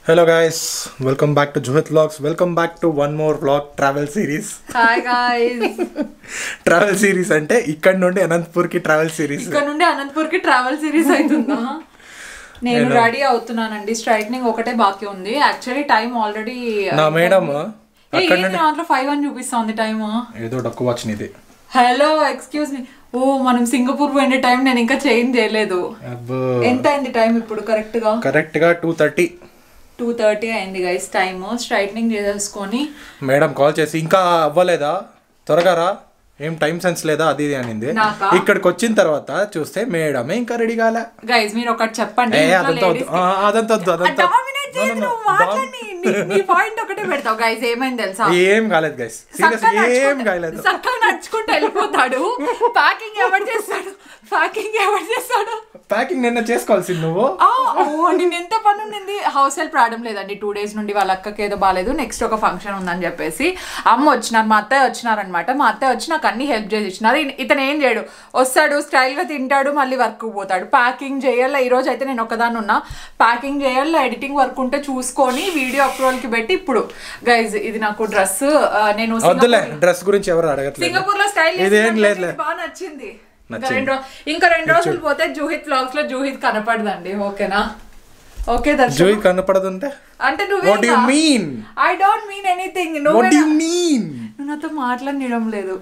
Hello guys welcome back to జుహత్ vlogs welcome back to one more vlog travel series hi guys travel series అంటే ఇక్కడ నుండి అనంతపూర్కి travel series ఇక్కడ నుండి అనంతపూర్ కి ట్రావెల్ సిరీస్ అవుతుందా నేను రెడీ అవుతున్నానండి స్ట్రైట్నింగ్ ఒకటే బాకీ ఉంది యాక్చువల్లీ టైం ఆల్రెడీ నా మేడం అక్కడ నుండి దాంట్లో ఫైవ్ అని చూపిస్తుంది టైం ఏదో డక్కు వాచ్ నీది హలో ఎక్స్క్యూజ్ మీ ఓ మనం సింగపూర్ పోయిన టైం నేను ఇంకా చేంజ్ చేయలేదు అబ్బో ఎంత అయింది టైం ఇప్పుడు కరెక్ట్ గా కరెక్ట్ గా టూ థర్టీ టూ థర్టీ అయింది గైస్ టైమ్ స్ట్రైట్నింగ్ చేసేసుకొని మేడం కాల్ చేసి ఇంకా అవ్వలేదా త్వరగా రా ఏం టైం సెన్స్ లేదా అది ఇది అనింది నాకా? ఇక్కడికి వచ్చిన తర్వాత చూస్తే మేడమే ఇంకా రెడీ కాలే గైస్ మీరు ఒకటి చెప్పండి ఏ ఇంట్లో అదంతా వద్దు ladies కి- ఆ, అదంతా వద్దు అదంతా Dominate చేయకు నువ్వు మాట్లాడి నీ- నీ పాయింట్ ఒకటే పెడతావు గైస్ ఏమైంది తెలుసా ఏం కాలేదు గైస్ సీరియస్ చక్కగా ఏం నడుచుకుంటూ- కాలేదు చక్కగా నడుచుకుంటూ వెళ్ళిపోతాడు ప్యాకింగ్ ఎవరు చేస్తాడు ప్యాకింగ్ ఎవరు చేస్తాడు ప్యాకింగ్ నిన్న చేసుకోవాల్సింది నువ్వు ఆ, ఓ, నేను ఎంత పని ఉండింది హౌస్ హెల్ప్ రావడం లేదండి టూ డేస్ నుండి వాళ్ళ అక్కకి ఏదో బాగాలేదు నెక్స్ట్ ఒక ఫంక్షన్ ఉందని చెప్పేసి అమ్మ వచ్చినారు మా అత్తయ్య వచ్చినారనమాట మా అత్తయ్య వచ్చి నాకు అన్ని హెల్ప్ చేసి ఇచ్చినారు ఇన్- ఇతను ఏం చేయడు వస్తాడు స్టైల్గా తింటాడు మళ్ళీ వర్క్ పోతాడు ప్యాకింగ్ చేయాలి ఈ రోజు అయితే నేను ఒకదాని ఉన్నా ప్యాకింగ్ చేయాలి ఎడిటింగ్ వర్క్ ఉంటే చూసుకొని వీడియో అప్రూవల్కి పెట్టి ఇప్పుడు గైజ్ ఇది నాకు డ్రెస్ నేను వద్దులే డ్రెస్ గురించి ఎవరు అడగట్లేదు సింగపూర్ లో స్టైల్ ఇదేం లేదులే బాగా నచ్చింది ఇంకా నచ్చింది. రెండు రో- ఇంకా రెండు రోజులు పోతే జూహిత్ వ్లాగ్స్ లో జూహిత్ కనపడదండి ఓకేనా ఓకే దర్శన్ జోయి కనపడదుంటే అంటే What do you mean? I don't mean anything what నువ్వు యు మీన్ నువ్వు నాతో మాట్లాడడం లేదు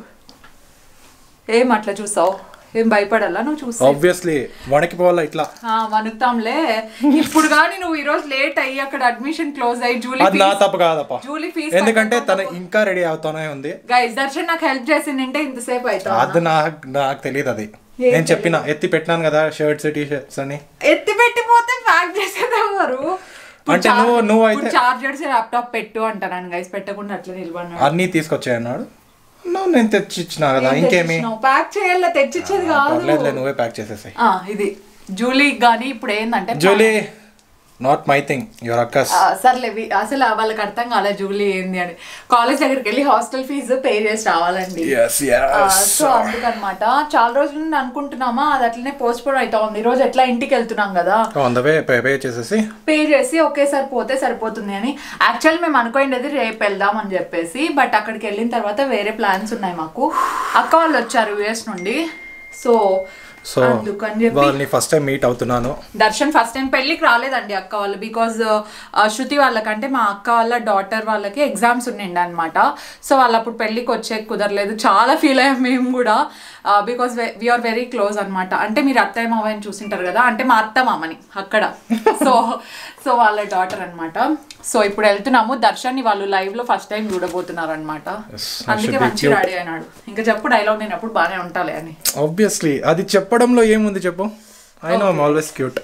ఏం అట్లా చూసావు ఏం భయపడాలా నువ్వు చూసావు ఆబ్వియస్లీ వణికిపోవాలా ఇట్లా వణుకుతాంలే ఇప్పుడు కానీ నువ్వు ఈ రోజు లేట్ అయ్యి అక్కడ అడ్మిషన్ క్లోజ్ అయ్యి జూలీ అది నా తప్పు కాదప్ప జూలీ ఫీజ్ ఎందుకంటే తను ఇంకా రెడీ అవుతానే ఉంది గైస్ దర్శన్ నాకు హెల్ప్ చేసిందంటే ఇంతసేపు అవుతా అది నాకు నాకు తెలియదు అది నేను చెప్పిన ఎత్తి పెట్టినాను కదా షర్ట్స్ టీ షర్ట్స్ అని ఎత్తి పెట్టిపోతే ప్యాక్ చేసేదెవరు అంటే నువ్వు- నువ్వు అయితే- చార్జర్స్ ల్యాప్టాప్ పెట్టు అంటాను గైస్ పెట్టకుండా అట్లా నిలబడినాడు అన్నీ తీసుకొచ్చాయి అన్నాడు నువ్వు నేను తెచ్చి ఇచ్చిన కదా ఇంకేమి ప్యాక్ చేయాల తెచ్చిచ్చేది కాదు పర్లేదులే నువ్వే ప్యాక్ చేసేసాయి ఆ, ఇది జూలీ గానీ ఇప్పుడు ఏంటంటే Julie not my thing your అక్కస్ ఆ, సర్లే వి- అసలు వాళ్ళకి అర్థం కాలే జూలీ ఏంది అని కాలేజ్ దగ్గరికి వెళ్ళి హాస్టల్ ఫీజు పే చేసి రావాలండి ఎస్ సో అందుకనమాట చాలా రోజుల నుండి అనుకుంటున్నామా అది అట్లనే పోస్ట్ పోన్ అవుతా ఉంది ఈ రోజు ఎట్లా ఇంటికి వెళ్తున్నాం కదా on the way pay pay చేసేసి పే చేసి ఒకేసారి పోతే సరిపోతుంది అని యాక్చువల్ మేము అనుకోండి రేపు వెళ్దాం అని చెప్పేసి బట్ అక్కడికి వెళ్ళిన తర్వాత వేరే ప్లాన్స్ ఉన్నాయి మాకు అక్క వాళ్ళు వచ్చారు యుఎస్ నుండి సో సో అందుకని చెప్పి వాళ్ళని ఫస్ట్ టైం మీట్ అవుతున్నాను దర్శన్ ఫస్ట్ టైం పెళ్ళికి రాలేదండి అక్క వాళ్ళు బికాజ్ శృతి వాళ్ళకంటే మా అక్క వాళ్ళ డాటర్ వాళ్ళకి ఎగ్జామ్స్ ఉండిండి అనమాట సో వాళ్ళు అప్పుడు పెళ్ళికి వచ్చే కుదరలేదు చాలా ఫీల్ అయ్యాం మేము కూడా బికాస్ వీఆర్ వెరీ క్లోజ్ అనమాట అంటే మీరు అత్తయ్య మావయ్యని చూసింటారు కదా అంటే మా అత్త మామని అక్కడ సో సో వాళ్ళ డాటర్ అన్నమాట సో ఇప్పుడు వెళ్తున్నాము దర్శన్ని వాళ్ళు లైవ్ లో ఫస్ట్ టైం చూడబోతున్నారు అనమాట Yes, I అందుకే should be మంచి రెడీ అయినాడు ఇంకా చెప్పు డైలాగ్ నేను అప్పుడు బాగానే ఉంటాలే అని ఆబ్వియస్లీ అది చెప్పడంలో ఏముంది చెప్పు I know always cute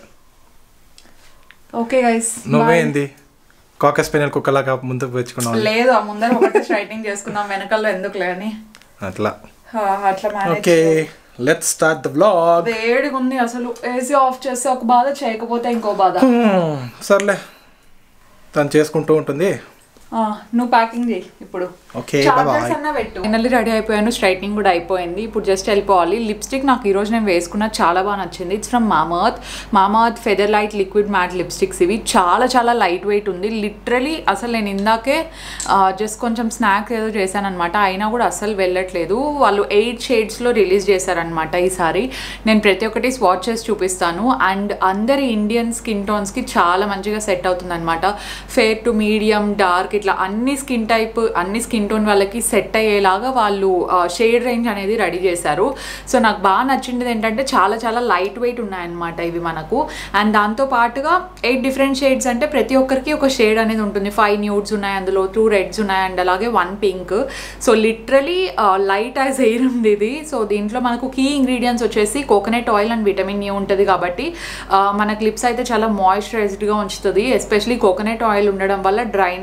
okay guys నువ్వేంది కాకస్ పెనల్ కుక్కలాగా ముందుకు తెచ్చుకున్నావు లేదు ఆ ముందర ఒకటి స్ట్రైటింగ్ చేసుకుందాం వెనకాల ఎందుకులే అని అట్లా ఆ, అట్లా manage okay let's start the vlog వేడిగా ఉంది అసలు ఏసీ ఆఫ్ చేస్తే ఒక బాధ చేయకపోతే ఇంకో బాధ సర్లే తను చేసుకుంటూ ఉంటుంది ఆ, నువ్వు ప్యాకింగ్ చేయి ఇప్పుడు ఓకే చార్జర్స్ అన్న పెట్టు ఫైనల్లీ రెడీ అయిపోయాను స్ట్రైట్నింగ్ కూడా అయిపోయింది ఇప్పుడు జస్ట్ వెళ్ళిపోవాలి లిప్స్టిక్ నాకు ఈ రోజు నేను వేసుకున్న చాలా బాగా నచ్చింది it's from Mamaearth Mamaearth feather light liquid matte lipsticks ఇవి చాలా చాలా లైట్ వెయిట్ ఉంది లిటరలీ అసలు నేను ఇందాకే జస్ట్ కొంచెం స్నాక్స్ ఏదో చేశానమాట అయినా కూడా అసలు వెళ్ళట్లేదు వాళ్ళు ఎయిట్ షేడ్స్లో రిలీజ్ చేశారనమాట ఈసారి నేను ప్రతి ఒక్కటి స్వాచ్ చేసి చూపిస్తాను అండ్ అందరి ఇండియన్ స్కిన్ టోన్స్కి చాలా మంచిగా సెట్ అవుతుంది అనమాట ఫేర్ టు మీడియం డార్క్ ఇట్లా అన్ని స్కిన్ టైప్ అన్ని స్కిన్ టోన్ వాళ్ళకి సెట్ అయ్యేలాగా వాళ్ళు షేడ్ రేంజ్ అనేది రెడీ చేశారు సో నాకు బాగా నచ్చింది ఏంటంటే చాలా చాలా లైట్ వెయిట్ ఉన్నాయన్నమాట ఇవి మనకు అండ్ దాంతో పాటుగా ఎయిట్ డిఫరెంట్ షేడ్స్ అంటే ప్రతి ఒక్కరికి ఒక షేడ్ అనేది ఉంటుంది ఫైవ్ న్యూడ్స్ ఉన్నాయి అందులో టూ రెడ్స్ ఉన్నాయి అండ్ అలాగే one pink so literally light as air ఉంది ఇది సో దీంట్లో మనకు కీ ఇంగ్రీడియంట్స్ వచ్చేసి coconut oil and vitamin A ఉంటుంది కాబట్టి ఆ, మన క్లిప్స్ అయితే చాలా మాయిశ్చరైజ్డ్గా ఉంచుతుంది ఎస్పెషలీ కోకోనట్ ఆయిల్ ఉండడం వల్ల డ్రైనెస్ అట్లా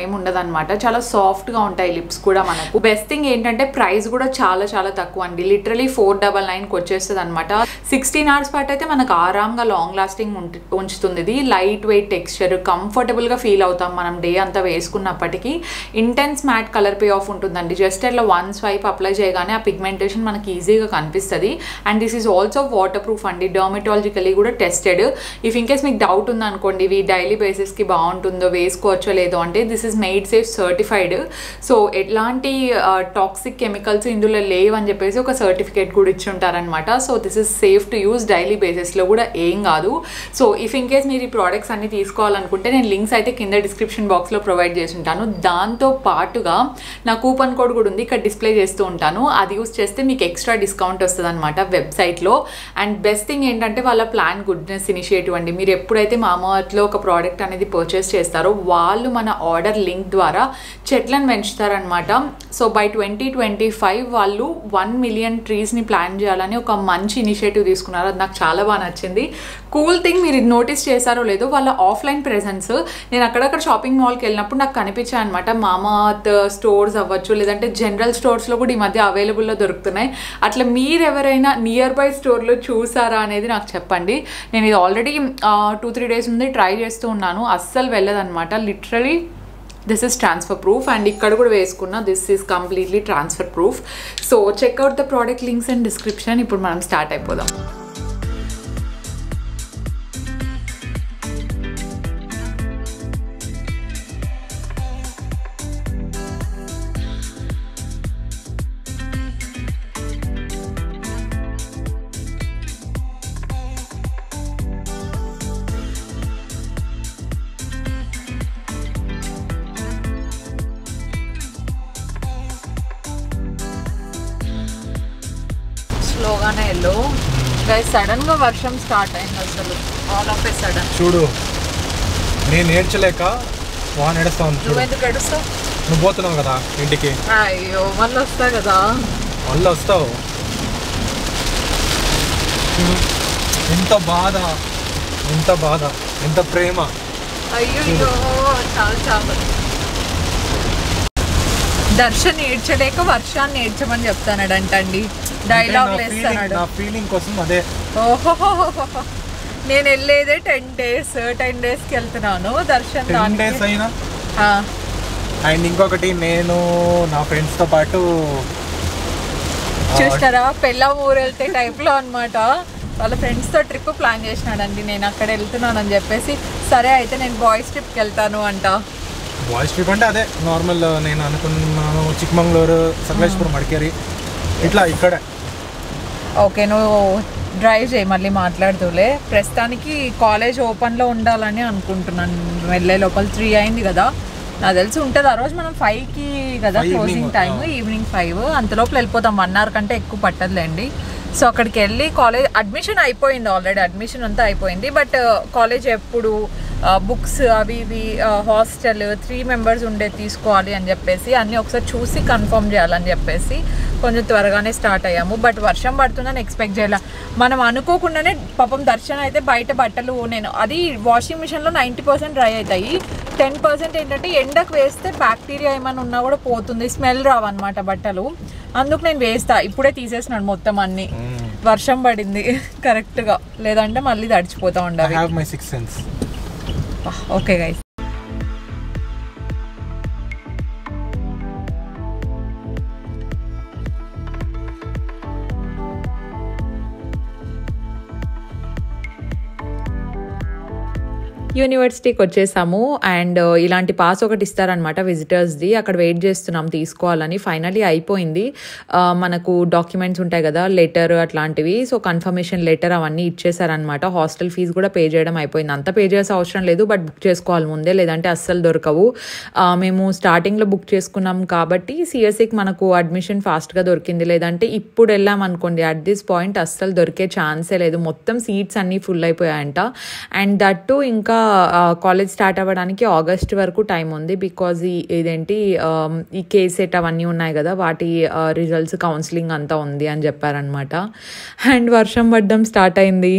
ఏమి ఉండదు అనమాట చాలా సాఫ్ట్గా ఉంటాయి లిప్స్ కూడా మనకు బెస్ట్ థింగ్ ఏంటంటే ప్రైస్ కూడా చాలా చాలా తక్కువ అండి లిటరలీ ఫోర్ డబల్ నైన్కి వచ్చేస్తుంది అనమాట సిక్స్టీన్ అవర్స్ పాటు అయితే మనకు ఆరాంగా లాంగ్ లాస్టింగ్ ఉంచుతుంది ఇది లైట్ వెయిట్ టెక్స్చర్ కంఫర్టబుల్గా ఫీల్ అవుతాం మనం డే అంతా వేసుకున్నప్పటికీ intense matte colour payoff ఉంటుందండి జస్ట్ ఇట్లా వన్ స్వైప్ అప్లై చేయగానే ఆ పిగ్మెంటేషన్ మనకి ఈజీగా కనిపిస్తుంది and this is also waterproof అండి డర్మటాలజికలీ కూడా టెస్టెడ్ ఇఫ్ ఇన్ కేస్ మీకు డౌట్ ఉందనుకోండి ఇవి డైలీ బేసిస్కి బాగుంటుందో వేసుకోవచ్చో లేదో అంటే this is made safe certified so ఎట్లాంటి టాక్సిక్ కెమికల్స్ ఇందులో లేవు అని చెప్పేసి ఒక సర్టిఫికేట్ కూడా ఇచ్చి ఉంటారనమాట so this is safe to use daily బేసిస్లో కూడా ఏం కాదు సో ఇఫ్ ఇన్ కేస్ మీరు ఈ ప్రోడక్ట్స్ అన్ని తీసుకోవాలనుకుంటే నేను లింక్స్ అయితే కింద డిస్క్రిప్షన్ బాక్స్లో ప్రొవైడ్ చేసి ఉంటాను దాంతో పాటుగా నా కూపన్ కోడ్ కూడా ఉంది ఇక్కడ డిస్ప్లే చేస్తూ ఉంటాను అది యూస్ చేస్తే మీకు ఎక్స్ట్రా డిస్కౌంట్ వస్తుంది అనమాట వెబ్సైట్లో అండ్ బెస్ట్ థింగ్ ఏంటంటే వాళ్ళ ప్లాన్ గుడ్నెస్ ఇనిషియేటివ్ అండి మీరు ఎప్పుడైతే మామార్త్లో ఒక ప్రోడక్ట్ అనేది పర్చేస్ చేస్తారో వాళ్ళు మన ఆర్డర్ లింక్ ద్వారా చెట్లను పెంచుతారనమాట so by twenty twenty five వాళ్ళు వన్ మిలియన్ ట్రీస్ని ప్లాన్ చేయాలని ఒక మంచి ఇనిషియేటివ్ తీసుకున్నారు అది నాకు చాలా బాగా నచ్చింది కూల్ థింగ్ మీరు ఇది నోటీస్ చేశారో లేదో వాళ్ళ ఆఫ్లైన్ ప్రెజెన్స్ నేను అక్కడక్కడ షాపింగ్ మాల్కి వెళ్ళినప్పుడు నాకు కనిపించాయి అనమాట మామాత్ స్టోర్స్ అవ్వచ్చు లేదంటే జనరల్ స్టోర్స్లో కూడా ఈ మధ్య అవైలబుల్లో దొరుకుతున్నాయి అట్లా మీరు ఎవరైనా నియర్ బై స్టోర్లో చూసారా అనేది నాకు చెప్పండి నేను ఇది ఆల్రెడీ టూ త్రీ డేస్ ఉంది ట్రై చేస్తూ ఉన్నాను అస్సలు వెళ్ళదన్నమాట literally this is transfer proof and ఇక్కడ కూడా వేసుకున్న this is completely transfer proof so check out the product links and description ఇప్పుడు మనం స్టార్ట్ అయిపోదాం స్లోగానే వెళ్ళు గైస్ సడన్ గా వర్షం స్టార్ట్ అయింది అసలు ఆల్ ఆఫ్ ఏ సడన్ చూడు నేను నేర్చలేక వాన్ ఏడుస్తా ఉంది చూడు నువ్వెందుకు ఎడుస్తావు నువ్వు పోతున్నావు కదా ఇంటికి అయ్యో మళ్ళీ వస్తా కదా మళ్ళీ వస్తావు చూడు ఎంత బాధ ఎంత బాధ ఎంత ప్రేమ అయ్యో చాలా చాలా దర్శన్ ఏడ్చలేక వర్షాన్ని ఏడ్చమని చెప్తానడంటండి డైలాగ్ నా feeling- వేస్తాడు నా ఫీలింగ్ కోసం అదే ఓహో నేను వెళ్ళేదే టెన్ డేస్ టెన్ డేస్కి వెళ్తున్నాను దర్శన్ టెన్ డేస్ దానికి అయినా ఆ, అండ్ ఇంకొకటి నేను నా ఫ్రెండ్స్తో పాటు ఆ, చూస్తారా పెళ్ళ ఊరు వెళ్తే టైప్లో అనమాట వాళ్ళ ఫ్రెండ్స్తో ట్రిప్ ప్లాన్ చేసినాడండి నేను అక్కడ వెళ్తున్నానని చెప్పేసి సరే అయితే నేను బాయ్స్ ట్రిప్కి వెళ్తాను అంట బాయ్స్ ట్రిప్ అంటే అదే నార్మల్ నేను అనుకున్నాను చిక్మంగళూరు సకలేశ్వరం మడికేరి ఇట్లా ఇక్కడే ఓకే నువ్వు డ్రైవ్ చేయి మళ్ళీ మాట్లాడుతూలే ప్రస్తుతానికి కాలేజ్ ఓపెన్లో ఉండాలని అనుకుంటున్నాను వెళ్ళే లోపల త్రీ అయింది కదా నాకు తెలిసి ఉంటుంది ఆ రోజు మనం ఫైవ్కి కదా Five closing evening, time evening five అంతలోపల వెళ్ళిపోతాం వన్ అవర్ కంటే ఎక్కువ పట్టదులేండి సో అక్కడికి వెళ్ళి కాలేజ్ అడ్మిషన్ అయిపోయింది ఆల్రెడీ అడ్మిషన్ అంతా అయిపోయింది బట్ కాలేజ్ ఎప్పుడు బుక్స్ అవి ఇవి హాస్టల్ త్రీ మెంబర్స్ ఉండే తీసుకోవాలి అని చెప్పేసి అన్నీ ఒకసారి చూసి కన్ఫర్మ్ చేయాలని చెప్పేసి కొంచెం త్వరగానే స్టార్ట్ అయ్యాము బట్ వర్షం పడుతుందని ఎక్స్పెక్ట్ చేయాల మనం అనుకోకుండానే పాపం దర్శనం అయితే బయట బట్టలు నేను అది వాషింగ్ మిషన్లో నైంటీ పర్సెంట్ డ్రై అవుతాయి టెన్ పర్సెంట్ ఏంటంటే ఎండకు వేస్తే బ్యాక్టీరియా ఏమైనా ఉన్నా కూడా పోతుంది స్మెల్ రావన్నమాట బట్టలు అందుకు నేను వేస్తా ఇప్పుడే తీసేసినాడు మొత్తం అన్ని వర్షం పడింది కరెక్ట్గా లేదంటే మళ్ళీ తడిచిపోతా ఐ ఉండాలి have my six sense okay guys యూనివర్సిటీకి వచ్చేసాము అండ్ ఇలాంటి పాస్ ఒకటి ఇస్తారనమాట విజిటర్స్ది అక్కడ వెయిట్ చేస్తున్నాం తీసుకోవాలని ఫైనలీ అయిపోయింది ఆ, మనకు డాక్యుమెంట్స్ ఉంటాయి కదా లెటర్ అట్లాంటివి సో కన్ఫర్మేషన్ లెటర్ అవన్నీ ఇచ్చేసారనమాట హాస్టల్ ఫీజు కూడా పే చేయడం అయిపోయింది అంత పే చేయాల్సిన అవసరం లేదు బట్ బుక్ చేసుకోవాలి ముందే లేదంటే అస్సలు దొరకవు ఆ, మేము స్టార్టింగ్లో బుక్ చేసుకున్నాం కాబట్టి సిఎస్సికి మనకు అడ్మిషన్ ఫాస్ట్గా దొరికింది లేదంటే ఇప్పుడు వెళ్ళాం అనుకోండి అట్ దిస్ పాయింట్ అస్సలు దొరికే ఛాన్సే లేదు మొత్తం సీట్స్ అన్నీ ఫుల్ అయిపోయాయంట అండ్ దట్టు ఇంకా కాలేజ్ స్టార్ట్ అవ్వడానికి ఆగస్ట్ వరకు టైం ఉంది బికాజ్ ఈ ఇదేంటి ఆ, ఈ కేసెట్ అవన్నీ ఉన్నాయి కదా వాటి రిజల్ట్స్ కౌన్సిలింగ్ అంతా ఉంది అని చెప్పారనమాట అండ్ వర్షం పడ్డం స్టార్ట్ అయింది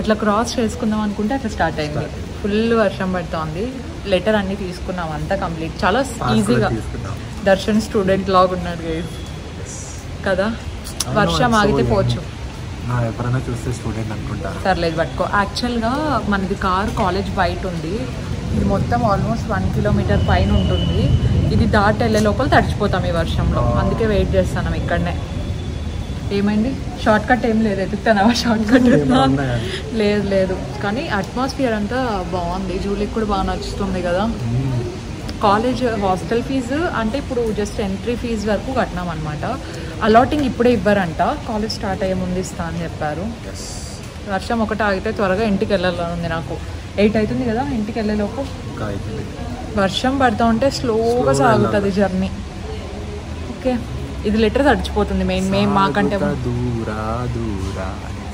అట్లా క్రాస్ చేసుకుందాం అనుకుంటే అట్లా స్టార్ట్ అయింది ఫుల్ వర్షం పడుతోంది లెటర్ అన్ని తీసుకున్నాం అంతా కంప్లీట్ చాలా ఈజీగా తీసుకుందాం దర్శన్ స్టూడెంట్ లాగా ఉన్నాడు guys. కదా వర్షం ఆగితే పోవచ్చు నా ఎవరైనా చూస్తే స్టూడెంట్ అనుకుంటారు సర్లేదు పట్టుకో యాక్చువల్గా మనది కార్ కాలేజ్ బయట ఉంది ఇది మొత్తం ఆల్మోస్ట్ వన్ కిలోమీటర్ పైన ఉంటుంది ఇది దాటి వెళ్ళే లోపల తడిచిపోతాం ఈ వర్షంలో అందుకే వెయిట్ చేస్తున్నాం ఇక్కడనే ఏమైంది షార్ట్ కట్ ఏం లేదు ఎదుగుతున్నావా షార్ట్ కట్ లేదు లేదు కానీ అట్మాస్ఫియర్ అంతా బాగుంది జూలీకి కూడా బాగా నచ్చుతుంది కదా కాలేజ్ హాస్టల్ ఫీజు అంటే ఇప్పుడు జస్ట్ ఎంట్రీ ఫీజు వరకు కట్టినాం అనమాట అలాటింగ్ ఇప్పుడే ఇవ్వరంట కాలేజ్ స్టార్ట్ అయ్యే ముందు ఇస్తా అని చెప్పారు వర్షం ఒకటి ఆగితే త్వరగా ఇంటికి వెళ్ళాలని ఉంది నాకు ఎయిట్ అవుతుంది కదా ఇంటికి వెళ్ళేలోపు ఇంకా అవుతుంది వర్షం పడతా ఉంటే స్లోగా సాగుతుంది జర్నీ ఓకే ఇది లెటర్ తడిచిపోతుంది మెయిన్ మేము మాకంటే సాగుతా దూరా దూరా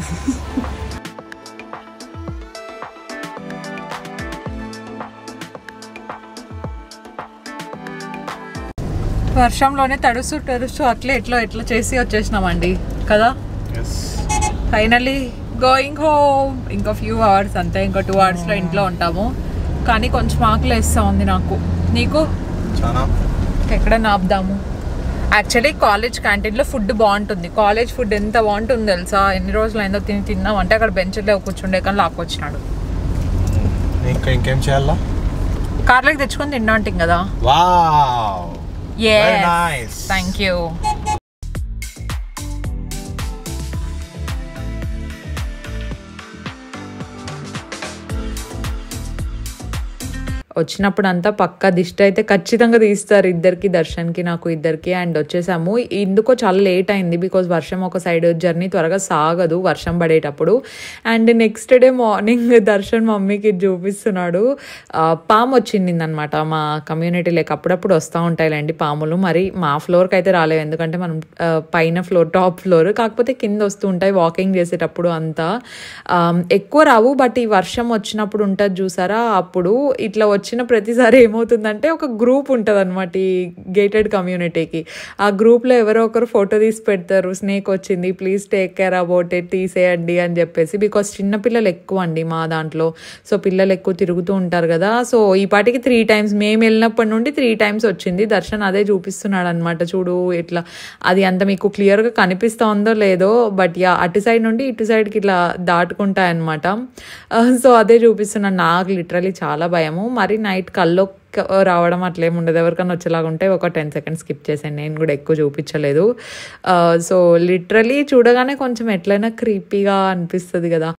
వర్షంలోనే తడుస్తూ తడుస్తూ అట్లా ఎట్లా ఎట్లా చేసి వచ్చేసినామండి కదా ఎస్ ఫైనలీ గోయింగ్ హోమ్ ఇంకా ఫ్యూ అవర్స్ అంతే ఇంకా టూ అవర్స్లో ఇంట్లో ఉంటాము కానీ కొంచెం ఆకలి వేస్తూ ఉంది నాకు నీకు చాలా ఎక్కడైనా ఆపుదాము యాక్చువల్లీ కాలేజ్ క్యాంటీన్లో ఫుడ్ బాగుంటుంది కాలేజ్ ఫుడ్ ఎంత బాగుంటుంది తెలుసా ఎన్ని రోజులు అయిందో తిని తిన్నాం అంటే అక్కడ బెంచ్లో కూర్చుండే కానీ లాక్కొచ్చినాడు ఇంకా ఇంకేం చేయాలా కార్లోకి తెచ్చుకొని తిన్నా అంటాం కదా wow Very nice. Thank you వచ్చినప్పుడు అంతా పక్కా దిష్టి అయితే ఖచ్చితంగా తీస్తారు ఇద్దరికి దర్శన్కి నాకు ఇద్దరికి అండ్ వచ్చేసాము ఎందుకో చాలా లేట్ అయింది బికాజ్ వర్షం ఒక సైడ్ జర్నీ త్వరగా సాగదు వర్షం పడేటప్పుడు and next day morning Darshan మమ్మీకి ఇది చూపిస్తున్నాడు ఆ, పాము వచ్చింది అనమాట మా కమ్యూనిటీలోకి అప్పుడప్పుడు వస్తూ ఉంటాయిలేండి పాములు మరి మా ఫ్లోర్కి అయితే రాలేవు ఎందుకంటే మనం ఆ, పైన ఫ్లోర్ టాప్ ఫ్లోర్ కాకపోతే కింద వస్తూ ఉంటాయి వాకింగ్ చేసేటప్పుడు అంతా ఆ, ఎక్కువ రావు బట్ ఈ వర్షం వచ్చినప్పుడు ఉంటుంది చూసారా అప్పుడు ఇట్లా వచ్చిన ప్రతిసారి ఏమవుతుందంటే ఒక గ్రూప్ ఉంటుంది అనమాట ఈ గేటెడ్ కమ్యూనిటీకి ఆ గ్రూప్లో ఎవరో ఒకరు ఫోటో తీసి పెడతారు స్నేక్ వచ్చింది please take care about it తీసేయండి అని చెప్పేసి బికాస్ చిన్న పిల్లలు ఎక్కువ అండి మా దాంట్లో సో పిల్లలు ఎక్కువ తిరుగుతూ ఉంటారు కదా సో ఈ పాటికి త్రీ టైమ్స్ మేము వెళ్ళినప్పటి నుండి త్రీ టైమ్స్ వచ్చింది దర్శన్ అదే చూపిస్తున్నాడు అనమాట చూడు ఇట్లా అది అంత మీకు క్లియర్గా కనిపిస్తూ ఉందో లేదో బట్ యా అటు సైడ్ నుండి ఇటు సైడ్కి ఇట్లా దాటుకుంటాయన్నమాట సో అదే చూపిస్తున్నాను నాకు లిటరలీ చాలా భయము మరి నైట్ కల్లో రావడం అట్లేం ఉండదు ఎవరికైనా వచ్చేలాగా ఉంటే ఒక టెన్ సెకండ్స్ స్కిప్ చేశాను నేను కూడా ఎక్కువ చూపించలేదు సో లిటరలీ చూడగానే కొంచెం ఎట్లయినా క్రీపీగా అనిపిస్తుంది కదా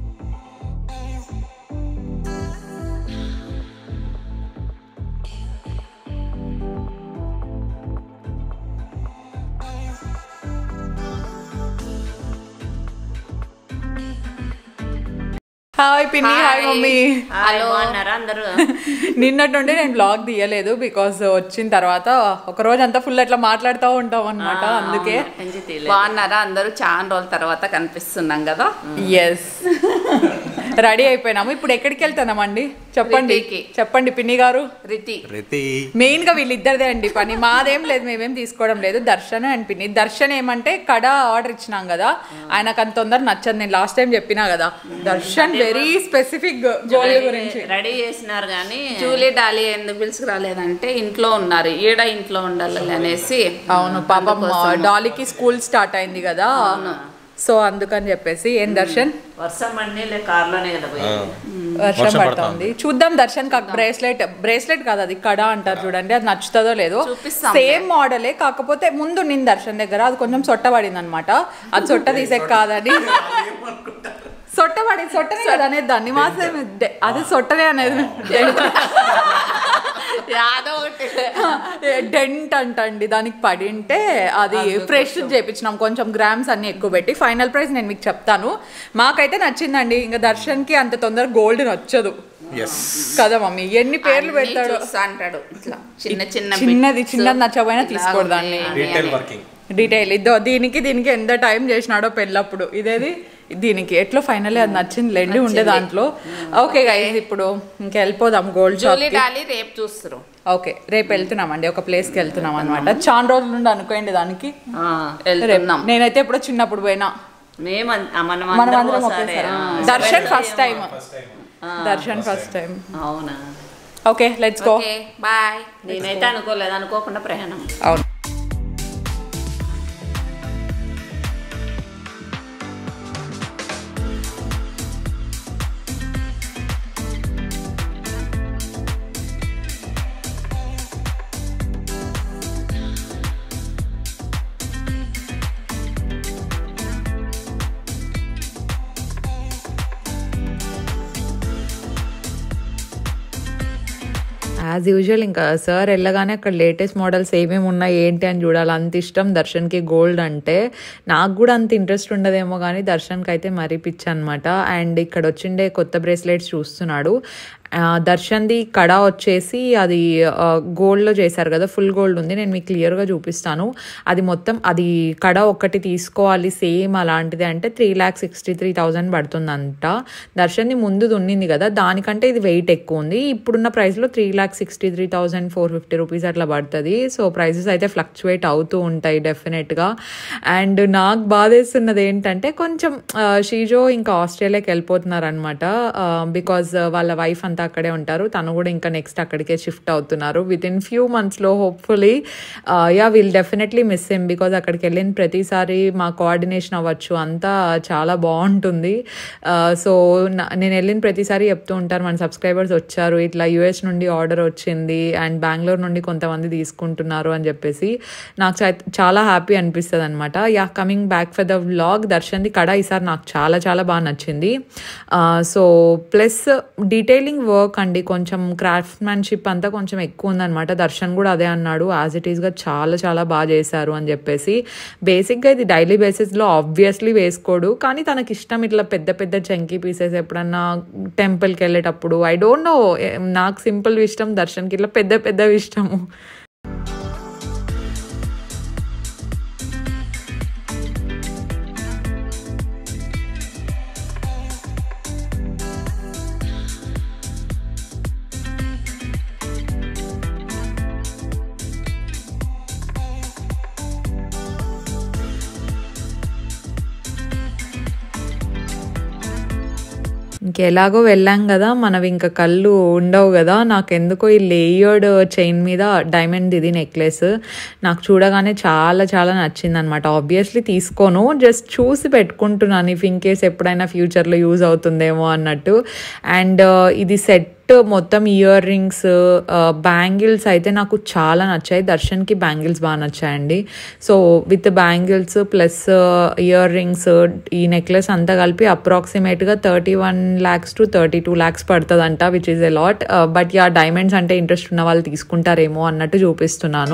హాయ్ పిన్ని హాయ్ మమ్మీ హలో అన్నారా అందరూ నిన్నటి నుండి నేను బ్లాగ్ తీయలేదు బికాస్ వచ్చిన తర్వాత ఒక రోజు అంతా ఫుల్ అట్లా మాట్లాడుతూ ఉంటాం అనమాట అందుకే బాగున్నారా అందరూ చాలా రోజుల తర్వాత కనిపిస్తున్నాం కదా ఎస్ రెడీ అయిపోయినాము ఇప్పుడు ఎక్కడికి వెళ్తున్నామండి చెప్పండి రితికి. చెప్పండి పిన్ని గారు రితి ప్రతి మెయిన్ గా వీళ్ళిద్దరిదే అండి పని మాదేం లేదు మేమేం తీసుకోవడం లేదు దర్శన్ అండ్ పిన్ని దర్శన్ ఏమంటే కడ ఆర్డర్ ఇచ్చినాం కదా ఆయనకు అంత తొందర నచ్చదు నేను లాస్ట్ టైం చెప్పినా కదా దర్శన్ వెరీ స్పెసిఫిక్ గోల్ గురించి రెడీ చేసినారు కానీ జూలీ డాలి ఎందుకు పిలుచుకురాలేదంటే ఇంట్లో ఉన్నారు ఈడ ఇంట్లో ఉండాలి అనేసి అవును పాపం డాలీకి స్కూల్ స్టార్ట్ అయింది కదా సో అందుకని చెప్పేసి ఏం దర్శన్ వర్షం అండి లే కార్లోనే కదా పోయింది వర్షం పడుతుంది చూద్దాం దర్శన్ కాక బ్రేస్లెట్ బ్రేస్లెట్ కాదు అది కడ అంటారు చూడండి అది నచ్చుతుందో లేదో చూపిస్తాం. సేమ్ మోడలే కాకపోతే ముందు నేను దర్శన్ దగ్గర అది కొంచెం సొట్ట పడింది అనమాట అది సొట్ట తీసే కాదని సొట్ట పడింది సొట్టనే కదా అనేది దాన్ని మాత్రం అది సొట్టనే అనేది యాదో ఒకటి డెంట్ అంటండి దానికి పడింటే అది ఫ్రెష్ చేపించినాం కొంచెం గ్రామ్స్ అన్ని ఎక్కువ పెట్టి ఫైనల్ ప్రైస్ నేను మీకు చెప్తాను మాకైతే నచ్చిందండి ఇంకా దర్శన్కి అంత తొందర గోల్డ్ నచ్చదు ఎస్ కదా మమ్మీ ఎన్ని పేర్లు అన్నీ పెడతాడు చూస్తా అంటాడు ఇట్లా చిన్న చిన్న చిన్నది bits. చిన్నది నచ్చకపోయినా ఇట్లా తీసుకోడు దాన్ని ఉన్నాయి రీటైల్ అని. వర్కింగ్ డీటెయిల్ ఇద్దో దీనికి దీనికి ఎంత టైం చేసినాడో పెళ్ళప్పుడు ఇదేది దీనికి ఎట్లా ఫైనల్ అది నచ్చింది లెండి ఉండే దాంట్లో ఓకే గైస్ ఇప్పుడు ఇంకా వెళ్ళిపోదాం గోల్డ్ షాప్ జూలీ డాలి రేపు చూస్తారు ఓకే రేపు వెళ్తున్నామండి ఒక ప్లేస్ కి వెళ్తున్నాం అనమాట చాలా రోజుల నుండి అనుకోండి దానికి ఆ, రేపు వెళ్తున్నాం నేనైతే ఎప్పుడో చిన్నప్పుడు పోయినా మేము అన్- మనం మనం అందరం అందరం ఒకసారి, ఒకేసారి ఆ, దర్శన్ ఫస్ట్ టైం ఆ, దర్శన్ ఫస్ట్ టైం అవునా okay let's go okay bye నేనైతే అనుకోలేదు అనుకోకుండా ప్రయాణం అవును యాజ్ యూజువల్ ఇంకా సార్ వెళ్ళగానే అక్కడ లేటెస్ట్ మోడల్స్ ఏమేమి ఉన్నాయి ఏంటి అని చూడాలి అంత ఇష్టం దర్శన్కి గోల్డ్ అంటే నాకు కూడా అంత ఇంట్రెస్ట్ ఉండదేమో కానీ దర్శన్కి అయితే మరీ పిచ్చి అనమాట అండ్ ఇక్కడ వచ్చిండే కొత్త బ్రేస్లెట్స్ చూస్తున్నాడు ఆ, దర్శన్ది కడ వచ్చేసి అది గోల్డ్లో చేశారు కదా ఫుల్ గోల్డ్ ఉంది నేను మీకు క్లియర్గా చూపిస్తాను అది మొత్తం అది కడ ఒక్కటి తీసుకోవాలి సేమ్ అలాంటిది అంటే three lakh sixty three thousand పడుతుందంట దర్శన్ది ముందు ఉన్నింది కదా దానికంటే ఇది వెయిట్ ఎక్కువ ఉంది ఇప్పుడున్న ప్రైస్లో three lakh sixty three thousand four fifty rupees అట్లా పడుతుంది సో ప్రైసెస్ అయితే ఫ్లక్చువేట్ అవుతూ ఉంటాయి డెఫినెట్గా అండ్ నాకు బాధేస్తున్నది ఏంటంటే కొంచెం ఆ, షీజో ఇంకా ఆస్ట్రేలియాకి వెళ్ళిపోతున్నారు అనమాట బికాజ్ వాళ్ళ వైఫ్ అంతా అక్కడే ఉంటారు తను కూడా ఇంకా నెక్స్ట్ అక్కడికే షిఫ్ట్ అవుతున్నారు విత్ ఇన్ ఫ్యూ మంత్స్లో hopefully ya will definitely miss him because అక్కడికి వెళ్ళిన ప్రతిసారి మా కోఆర్డినేషన్ అవ్వచ్చు అంతా చాలా బాగుంటుంది సో నేను వెళ్ళిన ప్రతిసారి చెప్తూ ఉంటారు మన సబ్స్క్రైబర్స్ వచ్చారు ఇట్లా యూఎస్ నుండి ఆర్డర్ వచ్చింది అండ్ బెంగళూరు నుండి కొంతమంది తీసుకుంటున్నారు అని చెప్పేసి నాకు చా- చాలా హ్యాపీ అనిపిస్తుంది అనమాట yeah coming back for the vlog దర్శన్ది కడ ఈసారి నాకు చాలా చాలా బాగా నచ్చింది సో ప్లస్ డీటెయిలింగ్ వర్క్ అండి కొంచెం క్రాఫ్ట్మెన్షిప్ అంతా కొంచెం ఎక్కువ ఉందన్నమాట దర్శన్ కూడా అదే అన్నాడు యాజ్ ఇట్ ఈస్గా చాలా చాలా బాగా చేశారు అని చెప్పేసి బేసిక్గా ఇది డైలీ బేసిస్లో ఆబ్వియస్లీ వేసుకోడు కానీ తనకి ఇష్టం ఇట్లా పెద్ద పెద్ద చంకీ పీసెస్ ఎప్పుడన్నా టెంపుల్కి వెళ్ళేటప్పుడు ఐ డోంట్ నో నాకు సింపుల్ ఇష్టం దర్శన్కి ఇట్లా పెద్ద పెద్దవి ఇష్టము ఇంకెలాగో వెళ్ళాం కదా మనవి ఇంకా కళ్ళు ఉండవు కదా నాకు ఎందుకో ఈ లేయర్డ్ చైన్ మీద డైమండ్ ఇది నెక్లెస్ నాకు చూడగానే చాలా చాలా నచ్చింది అనమాట ఆబ్వియస్లీ తీసుకోను జస్ట్ చూసి పెట్టుకుంటున్నాను ఇఫ్ ఇన్ కేస్ ఎప్పుడైనా ఫ్యూచర్లో యూజ్ అవుతుందేమో అన్నట్టు అండ్ ఇది సెట్ మొత్తం ఇయర్ రింగ్స్ బ్యాంగిల్స్ అయితే నాకు చాలా నచ్చాయి దర్శన్కి బ్యాంగిల్స్ బాగా నచ్చాయండి so with bangles plus earrings ఈ నెక్లెస్ అంతా కలిపి అప్రాక్సిమేట్గా thirty one lakhs to thirty two lakhs పడుతుందంట which is a lot but yeah diamonds అంటే ఇంట్రెస్ట్ ఉన్న వాళ్ళు తీసుకుంటారేమో అన్నట్టు చూపిస్తున్నాను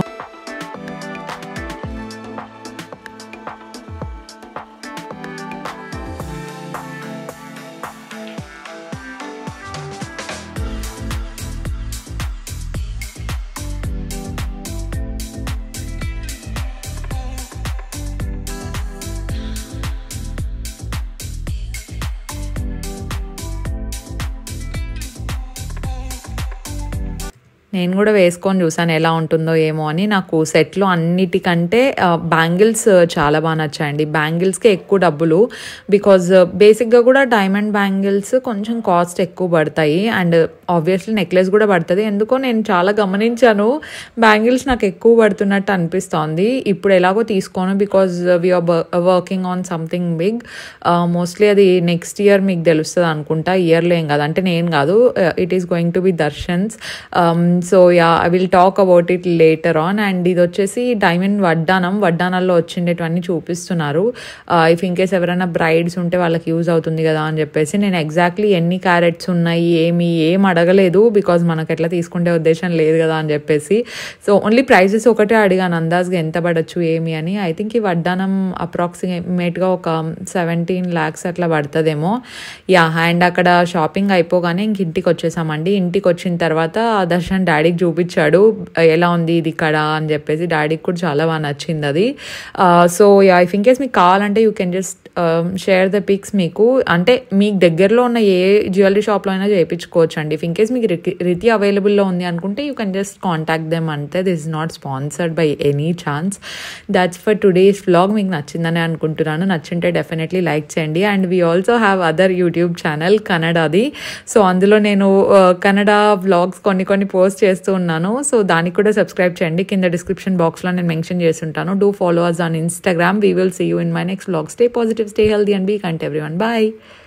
నేను కూడా వేసుకొని చూసాను ఎలా ఉంటుందో ఏమో అని నాకు సెట్లో అన్నిటికంటే బ్యాంగిల్స్ చాలా బాగా నచ్చాయండి బ్యాంగిల్స్కే ఎక్కువ డబ్బులు బికాజ్ బేసిక్గా కూడా డైమండ్ బ్యాంగిల్స్ కొంచెం కాస్ట్ ఎక్కువ పడతాయి అండ్ ఆబ్వియస్లీ నెక్లెస్ కూడా పడుతుంది ఎందుకో నేను చాలా గమనించాను బ్యాంగిల్స్ నాకు ఎక్కువ పడుతున్నట్టు అనిపిస్తోంది ఇప్పుడు ఎలాగో తీసుకోను because we are working on something big mostly అది నెక్స్ట్ ఇయర్ మీకు తెలుస్తుంది అనుకుంటా ఇయర్లో ఏం కాదు అంటే నేను కాదు it is going to be Darshan's so yeah I will talk about it later on and ఇది వచ్చేసి డైమండ్ వడ్డానం వడ్డానాల్లో వచ్చిండేటివన్నీ చూపిస్తున్నారు ఇఫ్ ఇన్ కేస్ ఎవరైనా బ్రైడ్స్ ఉంటే వాళ్ళకి యూజ్ అవుతుంది కదా అని చెప్పేసి నేను ఎగ్జాక్ట్లీ ఎన్ని క్యారెట్స్ ఉన్నాయి ఏమి ఏం అడగలేదు బికాజ్ మనకు ఎట్లా తీసుకుంటే ఉద్దేశం లేదు కదా అని చెప్పేసి సో ఓన్లీ ప్రైజెస్ ఒకటే అడిగాను అందాజ్గా ఎంత పడచ్చు ఏమి అని ఐ థింక్ ఈ వడ్డానం అప్రాక్సిమేట్గా ఒక సెవెంటీన్ ల్యాక్స్ అట్లా పడుతుందేమో యా అండ్ అక్కడ షాపింగ్ అయిపోగానే ఇంక ఇంటికి వచ్చేసామండి ఇంటికి వచ్చిన తర్వాత దర్శన్ డాడీకి చూపించాడు ఎలా ఉంది ఇది ఇక్కడ అని చెప్పేసి డాడీకి కూడా చాలా బాగా నచ్చింది అది so yeah if in case మీకు కావాలంటే you can just share the pics మీకు అంటే మీకు దగ్గరలో ఉన్న ఏ జ్యువెలరీ షాప్లో అయినా చేయించుకోవచ్చు అండి ఇఫ్ ఇన్ కేస్ మీకు రితి- రితి అవైలబుల్లో ఉంది అనుకుంటే you can just contact them అంతే this is not sponsored by any chance that's for today's vlog మీకు నచ్చిందని అనుకుంటున్నాను నచ్చింటే డెఫినెట్లీ లైక్ చేయండి and we also have other YouTube channel కన్నడది సో అందులో నేను uh, కన్నడ వ్లాగ్స్ కొన్ని కొన్ని పోస్ట్ చేస్తూ ఉన్నాను సో దానికి కూడా సబ్స్క్రైబ్ చేయండి కింద డిస్క్రిప్షన్ బాక్స్లో నేను మెన్షన్ చేస్తుంటాను do follow us on Instagram we will see you in my next vlog stay positive stay healthy and be kind everyone bye